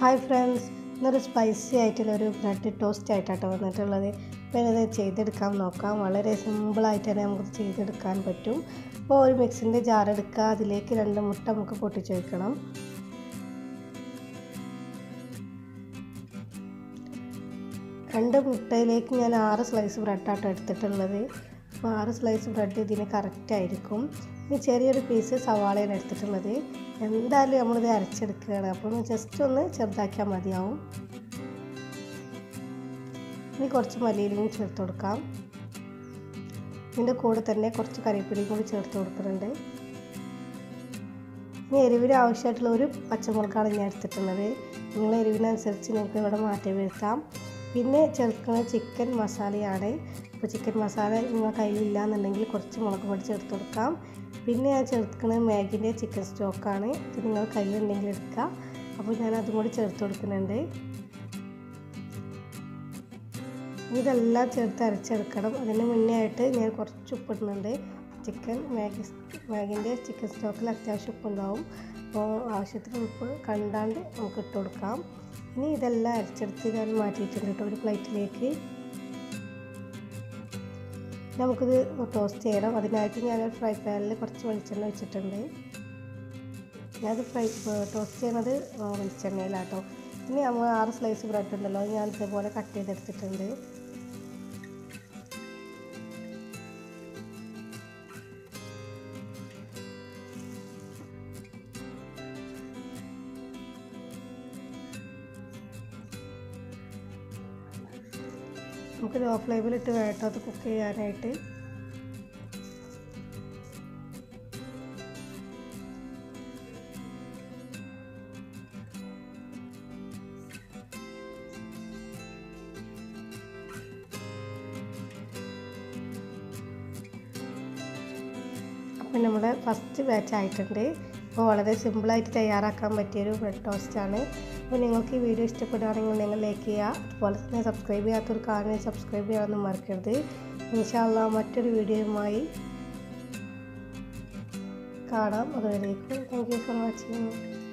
hi friends ഇന്നൊരു spicy ആയിട്ടുള്ള ഒരു ബ്രെഡ് ടോസ്റ്റ് ആയിട്ടാട്ടോ വന്നിട്ടുള്ളത് അപ്പോൾ ഇത് ചെയ്തെടുക്കാൻ നോക്കാം വളരെ സിമ്പിളായിട്ട് തന്നെ നമുക്ക് ചെയ്തെടുക്കാൻ പറ്റും അപ്പോൾ ഒരു മിക്സിൻ്റെ ജാർ എടുക്കുക അതിലേക്ക് രണ്ട് മുട്ട നമുക്ക് പൊട്ടിച്ച് വയ്ക്കണം രണ്ട് മുട്ടയിലേക്ക് ഞാൻ ആറ് സ്ലൈസ് ബ്രെഡാട്ടോ എടുത്തിട്ടുള്ളത് അപ്പോൾ ആറ് സ്ലൈസ് ബ്രെഡ് ഇതിന് കറക്റ്റ് ആയിരിക്കും ഇനി ചെറിയൊരു പീസ് സവാളയാണ് എടുത്തിട്ടുള്ളത് എന്തായാലും നമ്മളിത് അരച്ചെടുക്കുകയാണ് അപ്പോൾ ജസ്റ്റ് ഒന്ന് ചെറുതാക്കിയാൽ മതിയാവും ഇനി കുറച്ച് മല്ലിയിലും ചേർത്ത് കൊടുക്കാം ഇതിൻ്റെ കൂടെ തന്നെ കുറച്ച് കറിവേപ്പിലയും കൂടി ചേർത്ത് കൊടുക്കുന്നുണ്ട് ഇനി എരിവിന് ആവശ്യമായിട്ടുള്ള ഒരു പച്ചമുളകാണ് ഞാൻ എടുത്തിട്ടുള്ളത് നിങ്ങൾ എരിവിനനുസരിച്ച് നിങ്ങൾക്ക് ഇവിടെ മാറ്റം വരുത്താം പിന്നെ ചേർക്കുന്നത് ചിക്കൻ മസാലയാണ് അപ്പോൾ ചിക്കൻ മസാല നിങ്ങൾ കയ്യിലില്ല എന്നുണ്ടെങ്കിൽ കുറച്ച് മുളക് പൊടി ചേർത്ത് കൊടുക്കാം പിന്നെ ഞാൻ ചേർക്കുന്നത് മാഗിൻ്റെ ചിക്കൻ സ്റ്റോക്കാണ് ഇത് നിങ്ങൾ കയ്യിലുണ്ടെങ്കിൽ എടുക്കുക അപ്പോൾ ഞാൻ അതും കൂടി ചേർത്ത് കൊടുക്കുന്നുണ്ട് ഇതെല്ലാം ചേർത്ത് അരച്ചെടുക്കണം അതിന് മുന്നേ ആയിട്ട് ഞാൻ കുറച്ച് ഉപ്പിടുന്നുണ്ട് ചിക്കൻ മാഗി മാഗിൻ്റെ ചിക്കൻ സ്റ്റോക്കിൽ അത്യാവശ്യം ഉപ്പുണ്ടാവും അപ്പോൾ ആവശ്യത്തിന് ഉപ്പ് കണ്ടാണ്ട് നമുക്ക് ഇട്ട് കൊടുക്കാം ഇനി ഇതെല്ലാം അരച്ചെടുത്ത് ഞാൻ മാറ്റിയിട്ടുണ്ട് കേട്ടോ ഒരു പ്ലേറ്റിലേക്ക് നമുക്കിത് ടോസ്റ്റ് ചെയ്യണം അതിനായിട്ട് ഞാൻ ഫ്രൈ പാനിൽ കുറച്ച് വെളിച്ചെണ്ണ വെച്ചിട്ടുണ്ട് ഞാനത് ഫ്രൈ ടോസ്റ്റ് ചെയ്യണത് വെളിച്ചെണ്ണയിലാട്ടോ ഇനി നമ്മൾ ആറ് സ്ലൈസ് ബ്രെഡ് ഉണ്ടല്ലോ ഞാൻ ഇതേപോലെ കട്ട് ചെയ്തെടുത്തിട്ടുണ്ട് നമുക്ക് ലോ ഫ്ലെയിമിലിട്ട് വേട്ടോ അത് കുക്ക് ചെയ്യാനായിട്ട് അപ്പം നമ്മുടെ ഫസ്റ്റ് ബാച്ച് ആയിട്ടുണ്ട് അപ്പോൾ വളരെ സിമ്പിളായിട്ട് തയ്യാറാക്കാൻ പറ്റിയൊരു ബ്രെഡ് ടോസ്റ്റാണ് അപ്പോൾ നിങ്ങൾക്ക് ഈ വീഡിയോ ഇഷ്ടപ്പെടുകയാണെങ്കിൽ നിങ്ങൾ ലൈക്ക് ചെയ്യുക അതുപോലെ തന്നെ സബ്സ്ക്രൈബ് ചെയ്യാത്തൊരു കാരണം സബ്സ്ക്രൈബ് ചെയ്യാനൊന്നും മറക്കരുത് ഇൻഷാല്ല മറ്റൊരു വീഡിയോയുമായി കാണാം അതുവരേക്കും താങ്ക് യു ഫോർ വാച്ചിങ്